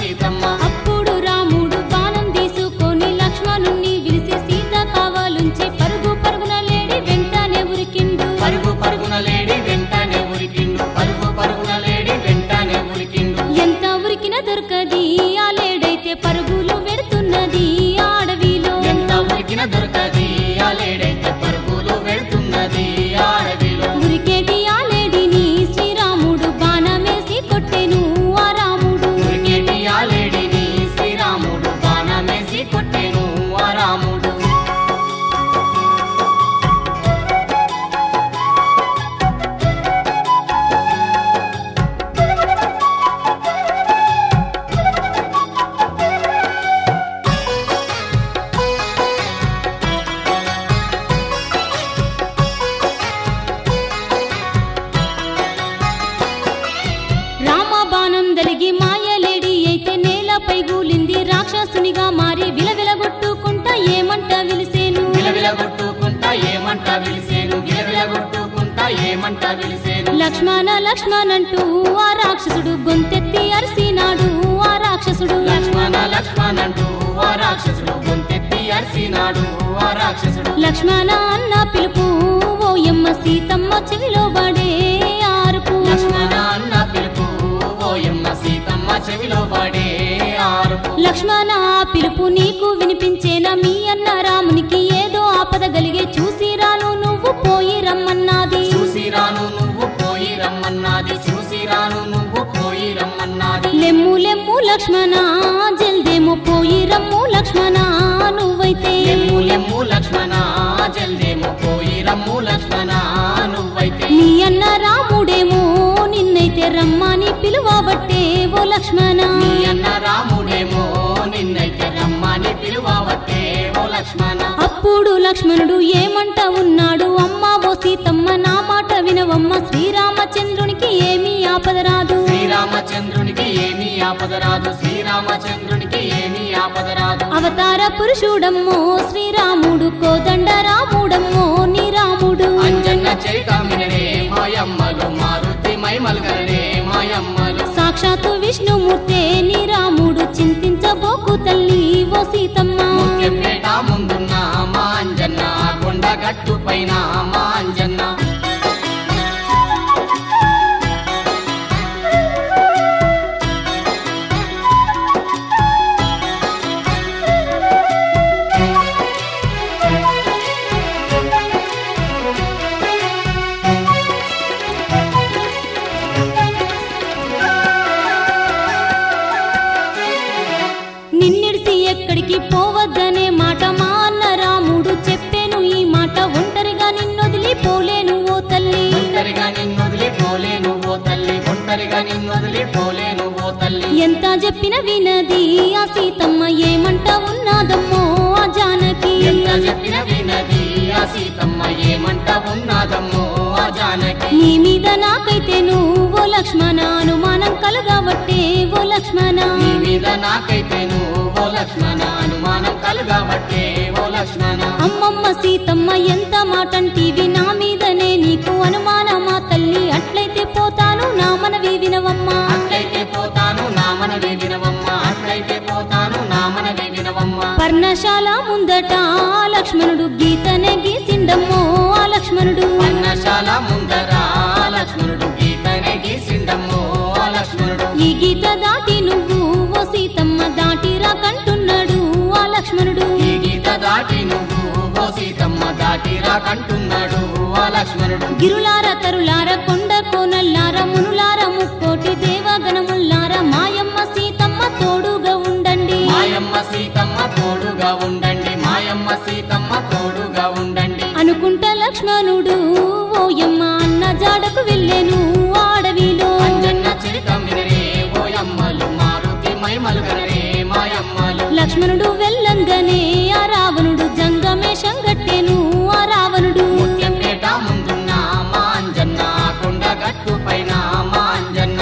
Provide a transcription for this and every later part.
సీతమ్మ అప్పుడు రాముడు బాణం తీసుకొని లక్ష్మణుణ్ణి విలిసి సీత కావాలుంచి పరుగు పరుగున లేడి వెంటనే ఉరికిండు పరుగు పరుగున లేడి వెంటనే ఉరికిండు పరుగు పరుగున లేడి వెంటనే ఉరికిండు ఎంత ఉరికిన దొరకది ఆ లేడైతే పరుగులు పెడుతున్నది ఆ అడవిలో ఎంత ఉరికిన దొరకది ఆ లేడైతే పరుగులు వెళ్తున్నది ఆ అడవిలో ఉరికేటి ఆ లేడిని శ్రీరాముడు బాణమేసి కొట్టెను ఆ రాముడు ఉరికేటి ఆ లేడిని శ్రీరాముడు బాణమేసి కొట్టెను ఆ రాముడు రామ బాణం దలిగి మాయలేడి అయితే నేలపై గూలింది రాక్షసునిగా మారి విలవిలగొట్టుకుంటా ఏమంట విలిసేను విలవిలగొట్టుకుంటా ఏమంటా విలిసేను విలవిలగొట్టుకుంటా ఏమంటా విలిసేను లక్ష్మణ లక్ష్మణంటూ ఆ రాక్షసుడు గొంతెత్తి అరిసినాడు ఆ రాక్షసుడు లక్ష్మణ లక్ష్మణంటూ ఆ రాక్షసుడు గొంతెత్తి అరిసినాడు ఆ రాక్షసుడు లక్ష్మణ అన్న పిలుపు ఓయమ్మ సీతమ్మ చెవిలో పడే ఆరుపు లక్ష్మణ అన్న పిలుపు ఓయమ్మ సీతమ్మ చెవిలో పడే ఆరుపు లక్ష్మణ ఆ పిలుపు నీకు వినిపించేనా మీ అన్న రామునికి ఏదో ఆపద కలిగే చూసి రాను నువ్వు పోయి రమ్మన్నది చూసి రాను నువ్వు పోయి రమ్మన్నది చూసి రాను నువ్వు పోయి రమ్మన్నది లెమ్ము లెమ్ము లక్ష్మణ జల్దేమో పోయి రమ్ము లక్ష్మణ నువ్వైతే లెమ్ము లెమ్ము లక్ష్మణ జల్దేమో పోయి రమ్ము లక్ష్మణ నువ్వైతే నీ అన్న రాముడేమో నిన్నైతే రమ్మని పిలువబట్టే ఓ లక్ష్మణ నీ అన్న రాముడేమో నిన్నైతే రమ్మని పిలువవట్టే ఓ లక్ష్మణ అప్పుడు లక్ష్మణుడు ఏమంట ఉన్నాడు అమ్మ ఓ సీతమ్మ నా మాట వినవమ్మ శ్రీరామచంద్రునికి ఏమీ ఆపదరాదు శ్రీరామచంద్రునికి ఏమీ ఆపదరాదు శ్రీరామచంద్రునికి ఏమీ ఆపదరాదు అవతార పురుషుడమ్మో శ్రీరాముడు కోదండ రాముడమ్మో నీ రాముడు అంజన్న చరితమినరే మాయమ్మలు మారుతి మైమల్గరే మాయమ్మలు సాక్షాత్తు విష్ణుమూర్తే నీ రాముడు చింతించబోకు తల్లి ఓ సీతమ్మ ముత్యంపేట ముందున్న మా అంజన్న కొండ గట్టు పైన మా అంజన్న నిన్నిడిసి ఎక్కడికి పోవద్దనే మాట మా అన్న రాముడు చెప్పాను ఈ మాట ఒంటరిగా నిన్నొదిలి పోలేను ఓ తల్లి ఒంటరిగా నిన్నొదిలి పోలేను ఓ తల్లి ఒంటరిగా నిన్నొదిలి పోలేను ఓ తల్లి ఎంత చెప్పిన వినది ఆ సీతమ్మ ఏమంట ఉన్నాదమ్మో ఆ జానకి ఎంత చెప్పిన వినది ఆ సీతమ్మ ఏమంట ఉన్నదమ్మో ఆ జానకి నీ మీద నాకైతే నువ్వు లక్ష్మణ అనుమానం కలగబట్టే ఓ లక్ష్మణ నీ మీద నాకైతే నువ్వు లక్ష్మణ అనుమానం కలుగబట్టే ఓ లక్ష్మణ అమ్మమ్మ సీతమ్మ ఎంత మాటంటివి నా మీదనే నీకు అనుమానమా తల్లి అట్లయితే పోతాను నా మనవి వినవమ్మా అట్లయితే పోతాను నా మనవి వినవమ్మ అట్లయితే పోతాను నా మనవి వినవమ్మ పర్ణశాల ముందట ఆ లక్ష్మణుడు గీతనే గీసిండమ్మో ఆ లక్ష్మణుడు పర్ణశాల ముందర లక్ష్మణుడు గీతనే గీసిండమ్మో ఆ లక్ష్మణుడు ఈ గీత దాటి నువ్వు ఓ సీతమ్మ దాటి రాకంటున్నాడు ఆ లక్ష్మణుడు ఈ గీత దాటి నువ్వు ఓ సీతమ్మ దాటి రాకంటున్నాడు ఆ లక్ష్మణుడు గిరులార తరులార కొండ కోనల్లార మునులార ముక్కోటి దేవగణముల్లార మాయమ్మ సీతమ్మ తోడుగా ఉండండి మాయమ్మ సీతమ్మ తోడుగా ఉండండి మాయమ్మ సీతమ్మ తోడుగా ఉండండి అనుకుంట లక్ష్మణుడు ఓయమ్మ అన్న జాడకు వెళ్ళెను ఆ అడవిలో అంజన్న చరితం వినరే ఓయమ్మలు మారుతి మైమలుగనరే మాయమ్మలు లక్ష్మణుడు వెళ్ళంగనే ఆ రావణుడు జంగమేషం గట్టెను ఆ రావణుడు ముత్యంపేట ముందున్న మా అంజన్న కొండ గట్టు పైన మా అంజన్న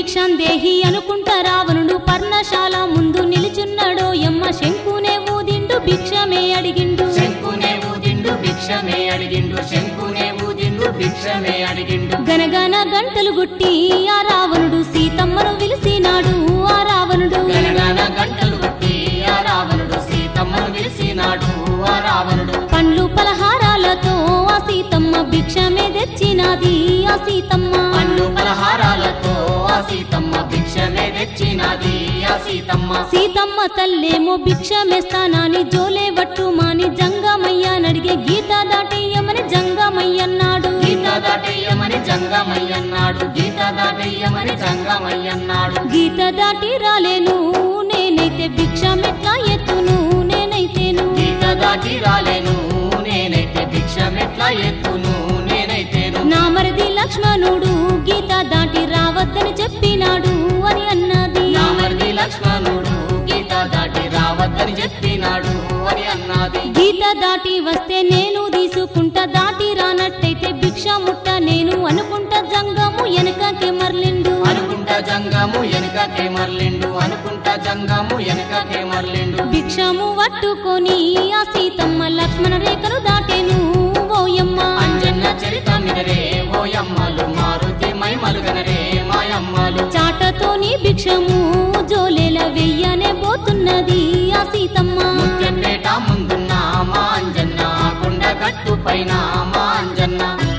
భిక్షందేహి అనుకుంటా రావణుడు పర్ణశాల ముందు నిలుచున్నాడో ఎమ్మ శంకునే ఊదిండు భిక్షమే అడిగిండు శంకునే ఊదిండు భిక్షమే అడిగిండు శంకునే ఊదిండు భిక్షమే అడిగిండు గనగన గంటలు గుట్టి ఆ రావణుడు సీతమ్మను విలిసినాడు ఆ రావణుడు గణగణ గంటలు కొట్టి ఆ రావణుడు సీతమ్మను విలిసినాడు ఆ రావణుడు పండ్లు పలహారాలతో ఆ సీతమ్మ భిక్షమే తెచ్చినది ఆ సీతమ్మ పండ్లు పలహారాలతో ఆ సీతమ్మ భిక్షమే తెచ్చినది ఆ సీతమ్మ సీతమ్మ తల్లేమో భిక్షమేస్తానని జోలే వట్టుమాని జంగమయ్య నడిగే గీత దాటేయమని జంగమయ్యన్నాడు గీత దాటేయమని జంగమయ్యన్నాడు గీత దాటేయమని జంగమయ్యన్నాడు గీత దాటి రాలేను నేనైతే భిక్షమెట్లా ఎత్తును నేనైతేను గీత దాటి రాలేను నేనైతే భిక్షమెట్లా ఎత్తును నేనైతేను నా మరిది లక్ష్మణుడు గీత దాటి రావద్దని చెప్పినాడు అని అన్నది నా మరిది లక్ష్మణుడు గీత దాటి రావద్దని చెప్పినాడు అని అన్నది గీత దాటి వస్తే నేను తీసుకుంటా దాటి రానట్టయితే భిక్ష ముట్ట నేను అనుకుంటా జంగము వెనకకే మర్లిండు అనుకుంటా జంగము వెనుకకే మర్లిండు అనుకుంటా జంగము వెనుకకే మర్లిండు భిక్షము పట్టుకొని ఆ సీతమ్మ లక్ష్మణ రేఖను దాటేను ఓయమ్మ అంజన్న చరిత మినరే ఓయమ్మలు మారుతి మైమలుగనరే మాయమ్మలు చాటతోని భిక్షము జోలెల వెయ్యనే పోతున్నది ఆ సీతమ్మ ముత్యంపేట ముందున్న మా అంజన్న కొండ గట్టు పైన మా అంజన్న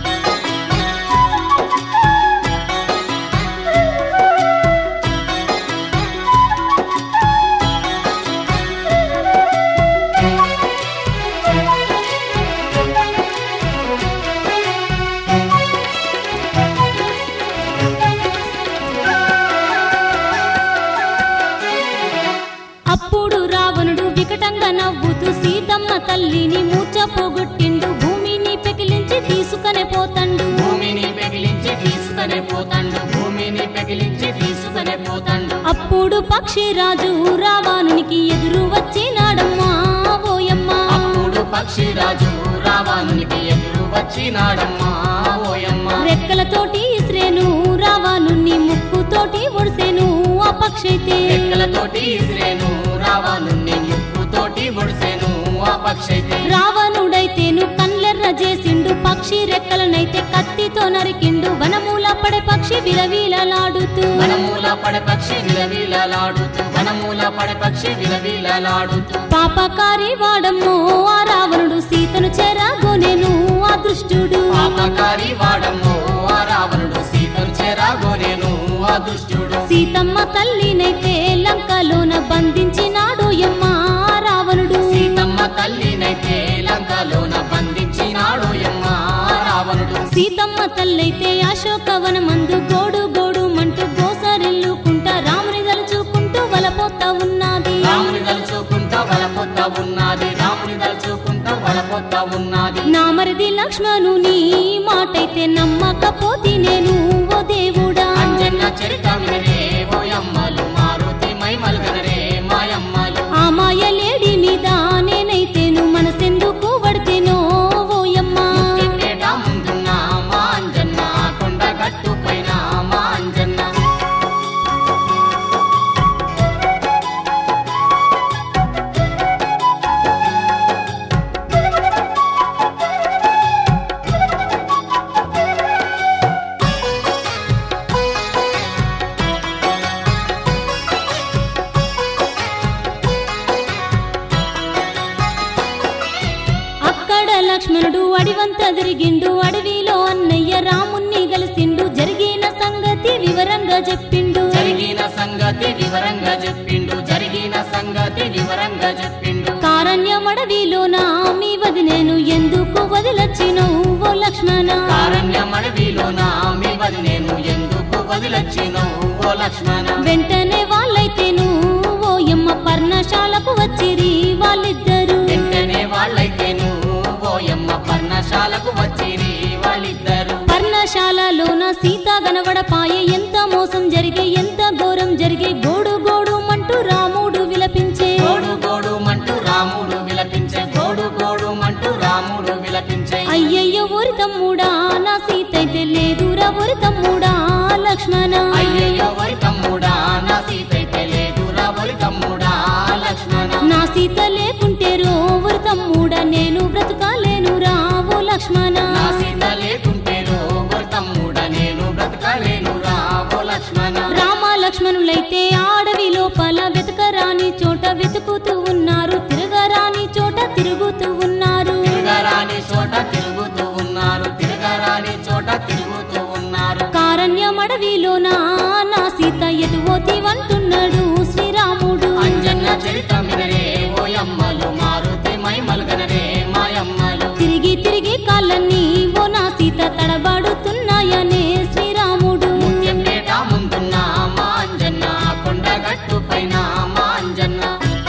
అప్పుడు రావణుడు వికటంగా నవ్వుతూ సీతమ్మ తల్లిని మూర్చ పోగొట్టిండు భూమిని పెకిలించి తీసుకనే పోతండు భూమిని పెగిలించి తీసుకనే పోతాండు భూమిని పెగిలించి తీసుకనే పోతాండు అప్పుడు పక్షిరాజు రావణునికి ఎదురు వచ్చినాడమ్మా ఓయమ్మ అప్పుడు పక్షిరాజు రావణునికి ఎదురు వచ్చినాడమ్మా ఓయమ్మ రెక్కలతోటి ఇస్రేను రావణుని ముక్కుతోటి ఒడిసెను ఆ పక్షైతే రెక్కలతోటి ఇస్రేను రావణుని ముక్కుతోటి ఒడిసెను ఆ పక్షైతే రావణుడైతేను కన్లెర్ర చేసిండు పక్షి రెక్కలనైతే కత్తితో నరికిండు వనమూల పడే పక్షి విలవిలలాడుతూ వనమూల పడే పక్షి విలవిలలాడుతూ వనమూల పడే పక్షి విలవిలలాడుతూ పాపకారి వాడమ్మో ఆ రావణుడు సీతను చెరగొనెను ఆ దుష్టుడు పాపకారి వాడమ్మో ఆ రావణుడు సీతను చేరాగోనేను ఆ దుష్టుడు సీతమ్మ తల్లినైతే లంకలోన బంధించినాడు యమ్మ ఆ రావణుడు సీతమ్మ తల్లినైతే లంకలోన బంధించినాడు ఎమ్మ రావణుడు సీతమ్మ తల్లైతే అశోకవనమందు గోడు గోడు మంటూ గోసరెల్లుకుంటా రాముని తలుచుకుంటూ వలపోతా ఉన్నది రాముని తలుచుకుంటా వలపొత్త ఉన్నది రాముని తలుచుకుంటా వలపొత్త ఉన్నది నా మరిది లక్ష్మణుని మాటైతే నమ్మకపోతే నేను ఓ దేవుడా అంజన్న చరిత వినరే ఓయమ్మలు మారుతి మైమలుగనరే మాయమ్మలు ఆ మాయలేడి మీద నేనైతేను మనసెందుకు పడితేనో ఓయమ్మ ముత్యంపేట ముందున్న మా అంజన్న కొండ గట్టు పైన మా అంజన్న అక్కడ లక్ష్మణుడు అడివంత తిరిగిండు అడవిలో అన్నయ్య రాముణ్ణి కలిసిండు జరిగిన సంగతి వివరంగా చెప్పిండు జరిగిన సంగతి వివరంగా చెప్పిండు జరిగిన సంగతి వివరంగా చెప్పిండు కారణ్యమడవిలోన మీ వదినేను ఎందుకు వదిలొచ్చినవు ఓ లక్ష్మణ కారణ్యమడవిలోన మీ వది నేను ఎందుకు వదిలొచ్చినవు ఓ లక్ష్మణ వెంటనే వాళ్ళైతేను ఓయమ్మ పర్ణశాలకు వచ్చిరి వాళ్ళిద్దరు వెంటనే వాళ్ళైతేను ఓయమ్మ పర్ణశాలకు వచ్చిరి వాళ్ళిద్దరు పర్ణశాలలోన సీత గనవడపాయ ఎంత మోసం జరిగే ఎంత ఘోరం జరిగే గోడు గోడు మంటూ రాముడు విలపించే గోడు గోడు మంటూ రాముడు విలపించే గోడు గోడు మంటూ రాముడు విలపించే అయ్యయ్యో ఊరి తమ్ముడా నా సీత అయితే లేదురా ఊరి తమ్ముడా లక్ష్మణ అయ్యయ్యో వరి తమ్ముడా నా సీత అయితే లేదురా వరి తమ్ముడా లక్ష్మణ నా సీత లేకుంటే రో ఊరి తమ్ముడా నేను బ్రతకాలేను రావు లక్ష్మణ నా సీత లేకుంటే వరి తమ్ముడా నేను బ్రతకలేను రావో లక్ష్మణ రామ లక్ష్మణులైతే అడవి లోపల వెతకరాని చోట వెతుకుతూ ఉన్నారు తిరగరాని చోట తిరుగుతూ ఉన్నారు తిరగరాని చోట తిరుగుతూ ఉన్నారు తిరగరాని చోట తిరుగుతూ ఉన్నారు కారణ్యమడవిలోన నా సీత ఎటువోతివంటున్నాడు శ్రీరాముడు అంజన్న చరితమినరే ఓయమ్మలు మారుతి మైమల్గనరే మాయమ్మలు తిరిగి తిరిగి కాళ్ళన్నీ ఓ నా సీత తడబడుతున్నాయనే శ్రీరాముడు ముత్యంపేట ముందున్న మా అంజన్న కొండగట్టు పైన మా అంజన్న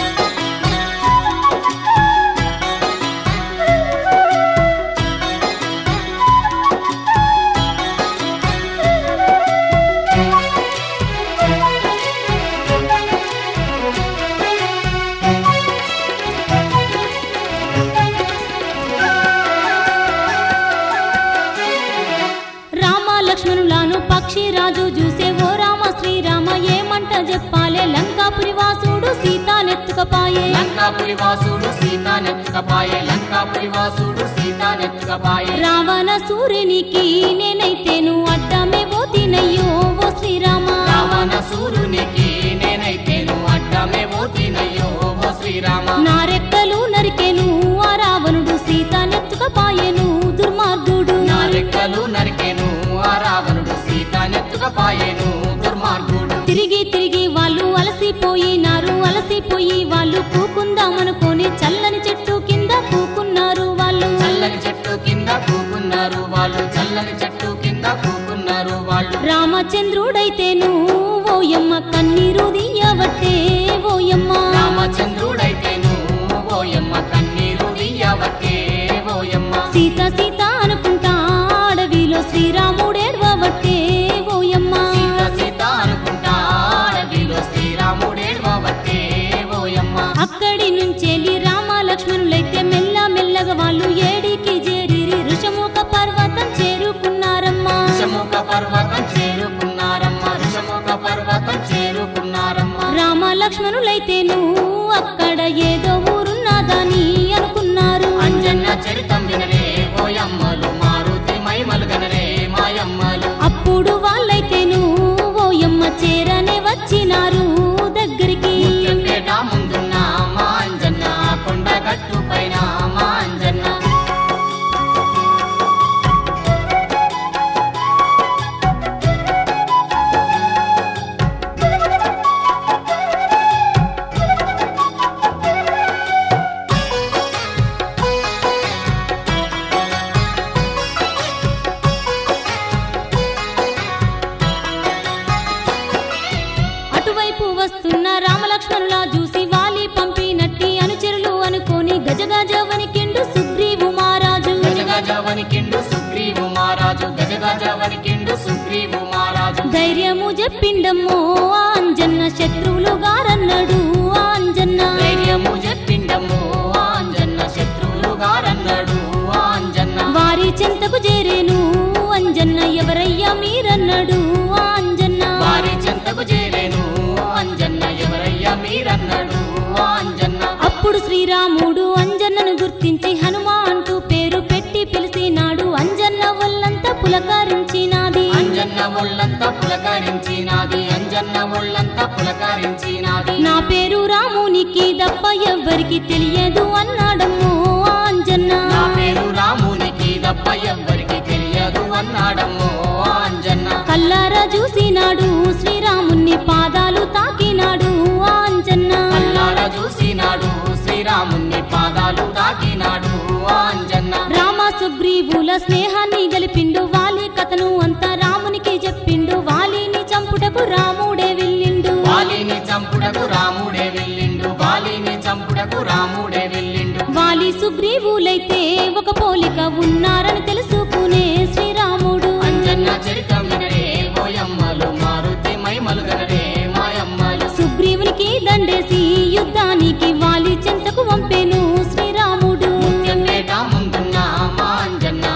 రామ లక్ష్మణులను పక్షిరాజు చూసే ఓ రామ శ్రీరామ ఏమంట చెప్పాలే లంకాపురి వాసుడు సీతానెత్తుకపాయే లంకాపురి వాసుడు సీతా నెత్తుకపాయే లంకాపురి వాసుడు సీతా నెత్తుకపాయే రావణ సూర్యునికి నేనైతేను అడ్డమే పోతినయ్యో ఓ శ్రీరామ రావణ సూర్యునికి నేనైతేను అడ్డమే పోతినయ్యో ఓ శ్రీరామ నా రెక్కలు నరికెను ఆ రావణుడు సీతానెత్తుకపాయెను దుర్మార్గుడు నా రెక్కలు నరికెను ఆ రావణుడు సీతా నెత్తుకపాయెను దుర్మార్గుడు తిరిగి తిరిగి వాళ్ళు అలసిపోయినారు అలసిపోయి వాళ్ళు కూకుందామనుకొని చల్లని చెట్టు కింద కూకున్నారు వాళ్ళు చల్లని చెట్టు కింద కూకున్నారు వాళ్ళు చల్లని చెట్టు కింద కూకున్నారు వాళ్ళు రామచంద్రుడైతేను ఓయమ్మ కన్నీరు దియ్యవట్టే ఓయమ్మ రామచంద్రుడైతేను ఓయమ్మ కన్నీరు దియ్యవట్టే ఓయమ్మ సీత సీత అనుకుంటా అడవిలో శ్రీరాముడేడ్వవట్టే ఓయమ్మ సీత సీత అనుకుంటా అడవిలో శ్రీరాముడేడ్వవట్టే ఓయమ్మ అక్కడి నుంచెలి రామ లక్ష్మణులైతే మెల్ల మెల్లగా వాళ్ళు ఏడికి చేరిరి ఋషముఖ పర్వతం చేరుకున్నారమ్మా ఋషముఖ పర్వతం చేరుకున్నారమ్మ ఋషముఖ పర్వతం చేరుకున్నారమ్మ రామ లక్ష్మణులైతేను అక్కడ ఏదో ఊరున్నదని అనుకున్నారు అంజన్న చరితం వినరే ఓయమ్మలు మారుతి మైమలుగనరే మాయమ్మలు అప్పుడు వాళ్ళైతేను ఓయమ్మ చేరనే వచ్చినారు దగ్గరికి ముత్యంపేట ముందున్న మా అంజన్న కొండగట్టు పైన మా అంజన్న అటువైపు వస్తున్న రామలక్ష్మణుల చూసి వాలి పంపినట్టి అనుచరులు అనుకొని గజగజ వణికిండు సుగ్రీవు మహారాజు గజగజ వణికిండు సుగ్రీవు మహారాజు గజగజ వణికిండు సుగ్రీవు మహారాజు ధైర్యము చెప్పిండమ్మో ఆ అంజన్న శత్రువులు గారన్నాడు ఆ అంజన్న ధైర్యము చెప్పిండము అంజన్న శత్రువులు గారన్నాడు అంజన్న వారి చెంతకు చేరేను అంజన్న ఎవరయ్యా మీరన్నాడు ఆ అంజన్న వారి చెంతకు చేరేను అంజన్న ఎవరయ్యా మీరన్నాడు అంజన్న అప్పుడు శ్రీరాముడు అంజన్నను గుర్తించి హనుమ అంటూ పేరు పెట్టి పిలిచినాడు అంజన్న వల్లంతా పులకరించినాది అంజన్న ఒళ్ళంతా పులకరించినాది అంజన్న ఒళ్ళంతా పులకరించినాది నా పేరు రామునికి దప్ప ఎవ్వరికి తెలియదు అన్నాడమ్మో ఆ అంజన్న నా పేరు రామునికి తప్ప ఎవ్వరికి తెలియదు అన్నాడమ్మో అంజన్న కల్లారా చూసినాడు శ్రీరాముని పాదాలు తాకినాడు ఆ అంజన్న కల్లారా చూసినాడు శ్రీరాముని పాదాలు తాకినాడు అంజన్న రామ సుగ్రీవుల స్నేహాన్ని గలిపిండు వాలి కథను అంతా రామునికి చెప్పిండు వాలిని చంపుటకు రాముడే వెళ్ళిండు వాలిని చంపుడకు రాముడే వెళ్ళిండు వాలిని చంపుడకు రాముడే వెళ్ళిండు వాలి సుగ్రీవులైతే ఒక పోలిక ఉన్నారని తెలుసుకునే శ్రీరాముడు అంజన్న చరితం వినరే ఓయమ్మలు మారుతి మైమలుగనరే మాయమ్మలు సుగ్రీవునికి దండేసి యుద్ధానికి వాలి చెంతకు వంపెను శ్రీరాముడు ముత్యంపేట ముందున్న మా అంజన్న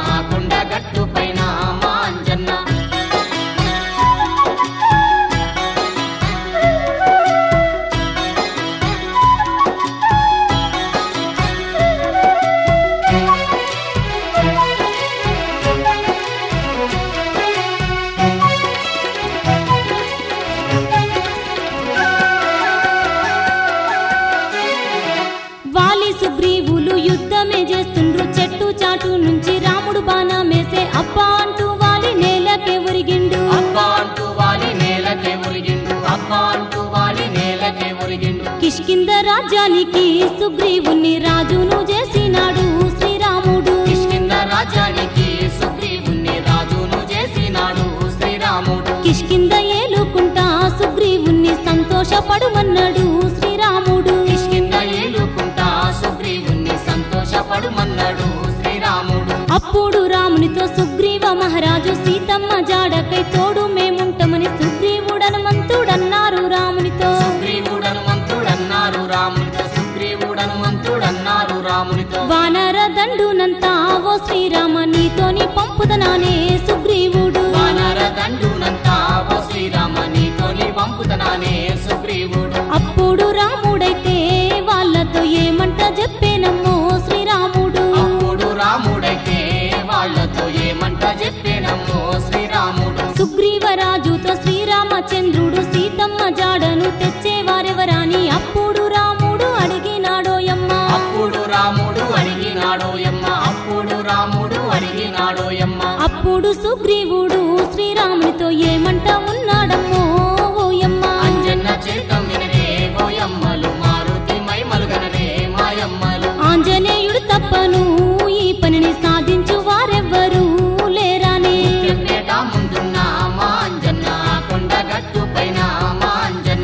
రాముడు బాణమేసే అబ్బా అంటూ వాలి నేలకే ఉరిగిండు అబ్బా అంటూ వాలి నేలకే ఉరిగిండు అబ్బా అంటూ వాలి నేలకే ఉరిగిండు కిష్కింద రాజ్యానికి సుగ్రీవుని రాజును చేసినాడు శ్రీరాముడు కిష్కింద రాజ్యానికి సుగ్రీవుని రాజును చేసినాడు శ్రీరాముడు కిష్కింద ఏలుకుంటా సుగ్రీవుని సంతోషపడుమన్నాడు శ్రీరాముడు కిష్కింద ఏలుకుంటా సుగ్రీవుని సంతోషపడుమన్నాడు శ్రీరాముడు అప్పుడు రామునితో సుగ్రీవ మహారాజు సీతమ్మ జాడకై తోడు మేముంటమని సుగ్రీవుడనుమంతుడన్నారు రామునితో సుగ్రీవుడను మంత్రుడన్నారు రామునితో సుగ్రీవుడను మంత్రుడన్నారు రామునితో వానర దండునంతా ఓ శ్రీరామ నీతోని పంపుదనానే సుగ్రీవుడు వానర దండునంతా ఓ శ్రీరామ నీతోని పంపుతనానే సుగ్రీవుడు అప్పుడు రాముడైతే వాళ్ళతో ఏమంట చెప్పేనమ్మో శ్రీరాముడు అప్పుడు రాముడైతే వాళ్ళతో ఏమంట చెప్పేనమ్మో శ్రీరాముడు సుగ్రీవరాజుతో శ్రీరామచంద్రుడు సీతమ్మ జాడను తెచ్చేవారెవరాని అప్పుడు రాముడు అడిగినాడోయమ్మ అప్పుడు రాముడు అడిగినాడోయమ్మ అప్పుడు రాముడు అడిగినాడోయమ్మ అప్పుడు సుగ్రీవుడు శ్రీరామునితో ఏమంట ఉన్నాడమ్మో ఓయమ్మ అంజన్న చరితం వినరే ఓయమ్మలు మారుతి మైమలుగనరే మాయమ్మలు ఆంజనేయుడు తప్పను ఈ పనిని సాధించు వారెవ్వరూ లేరానే చెప్పేట ముందున్న మా అంజన్న కొండ గట్టు పైన మా అంజన్న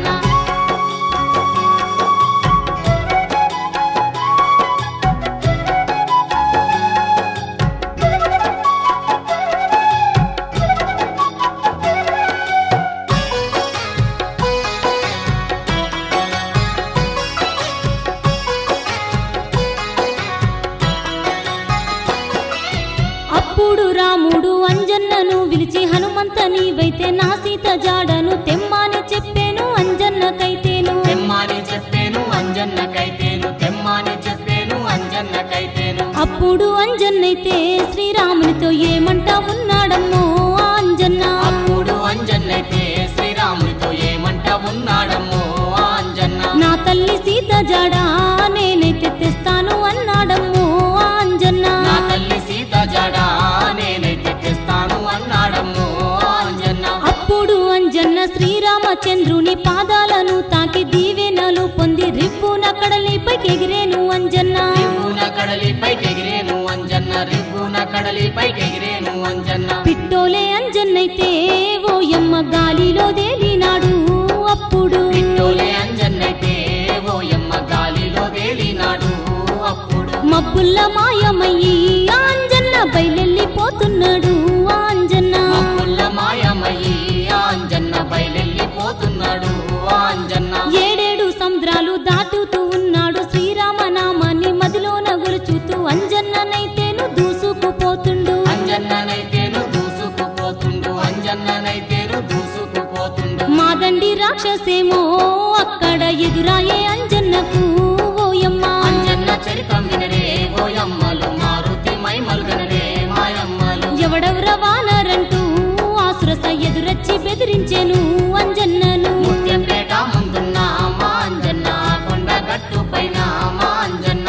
అప్పుడు రాముడు అంజన్నను విలిచి హనుమంత నీవైతే నా సీత జాడను తెమ్మని చెప్పాను అంజన్నకైతేను తెమ్మాని చెప్పేను అంజన్నకైతేను తెమ్మాని చెప్పేను అంజన్నకైతేను అప్పుడు అంజన్నైతే శ్రీరామునితో ఏమంట ఉన్నాడమ్మో ఆ అంజన్న అప్పుడు అంజన్నైతే శ్రీరాముడితో ఏమంట ఉన్నాడమ్మో ఆ అంజన్న నా తల్లి సీత జాడ నేనైతే తెస్తాను అన్నాడమ్మో ఆ అంజన్న నా తల్లి సీత జడ నేనైతే తెస్తాను అన్నాడమ్మో ఆ అంజన్న అప్పుడు అంజన్న శ్రీరామచంద్రుని పాదాలను తాకి దీవెనలు పొంది రిప్పున కడలిపైకి ఎగిరేను అంజన్న రివ్వున కడలిపై ఎగిరేను అంజన్న రివ్వున కడలిపై ఎగిరేను అంజన్న పిట్టోలే అంజన్నైతే ఓయమ్మ గాలిలో తేలినాడు అప్పుడు పిట్టోలే అంజన్నైతే ఓయమ్మ గాలిలో తేలినాడు అప్పుడు మబ్బుల్ల మాయమయ్యి ఆ అంజన్న బయలెళ్ళిపోతున్నాడు ఆ అంజన్న మబ్బుల్ల మాయమయ్యి ఆ అంజన్న బయలెళ్ళిపోతున్నాడు ఆ అంజన్న ఏడేడు సముద్రాలు దాటుతూ ఉన్నాడు శ్రీరామనామాన్ని మదిలోన గురుచుతూ అంజన్ననైతేను దూసుకుపోతుండు అంజన్ననైతేను దూసుకుపోతుండు అంజన్ననైతేను దూసుకుపోతుండు మాదండి రాక్షసేమో అక్కడ ఎదురాయే అంజన్నకు ఓయమ్మ అంజన్న చరితం వినరే ఓయమ్మలు మారుతి మైమలుగనరే మాయమ్మలు ఎవడెవర వానరంటూ ఆసురస ఎదురచ్చి బెదిరించెను అంజన్నను ముత్యంపేట ముందున్న మా అంజన్న కొండ గట్టు పైన మా అంజన్న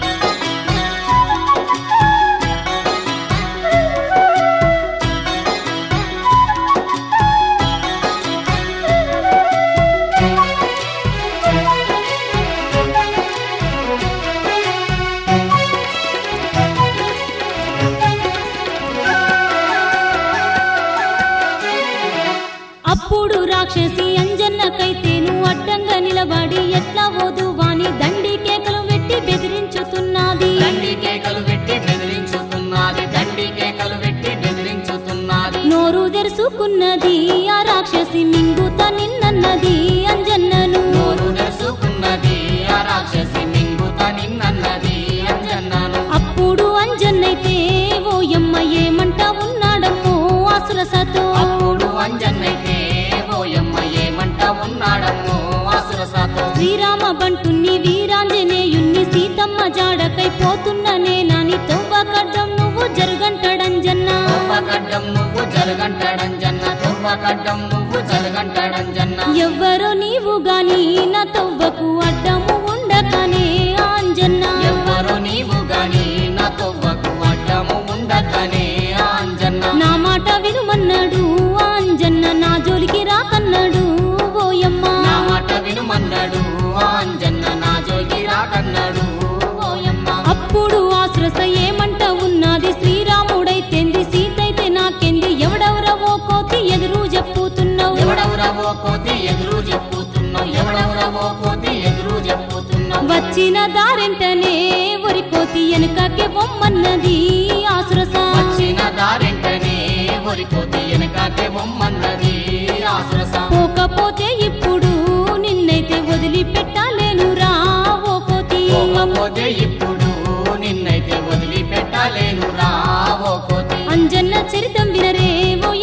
అప్పుడు రాక్షసి అంజన్నకైతేను అడ్డంగా నిలబడి ఎట్లా ఓదు వాని దండి కేకలు పెట్టి బెదిరించుతున్నది దండి కేకలు పెట్టి బెదిరించుతున్నది దండి కేకలు పెట్టి బెదిరించుతున్నది నోరు తెరుచుకున్నది ఆ రాక్షసి మింగుత నిన్నన్నది అంజన్నను నోరు నెరుసుకున్నది ఆ రాక్షసి మింగుత నిన్నన్నది అంజన్నను అప్పుడు అంజన్నైతే ఓయమ్మ ఏమంట ఉన్నాడమ్మో అసురసతో అప్పుడు అంజన్నైతే ఓయమ్మ ఏమంట ఉన్నాడమ్మో అసురసాతో శ్రీరామ బంటుని వీరాంజనేయుణ్ణి సీతమ్మ జాడకై పోతున్న నేనాని తొవ్వ కడ్డం నువ్వు జరుగంటడంజన్న తువ్వకడ్డం నువ్వు జరగంటాడంజన్న తువ్వకడ్డం నువ్వు జరగంటాడంజన్న ఎవ్వరో నీవు గాని నా తొవ్వకు అడ్డము ఉండకనే ఆంజన్న ఎవ్వరో నీవు గాని నా తొవ్వకు అడ్డము ఉండకనే ఎవడెవడవో కోతి ఎదురు చెప్పుతున్నావు ఎవడెవడవో కోతి ఎదురు చెప్పుతున్నావు వచ్చిన దారెంటనే ఒరి కోతి వెనుకకే బొమ్మన్నది ఆసురస వచ్చిన దారింటనే ఒరి కోతి వెనకాకే బొమ్మన్నది ఆసురస పోకపోతే ఇప్పుడు నిన్నైతే వదిలిపెట్టాలేను రా ఓ కోతి పోకపోతే ఇప్పుడు నిన్నైతే వదిలిపెట్టలేను రా ఓ కోతి అంజన్న చరితం వినరే ఓ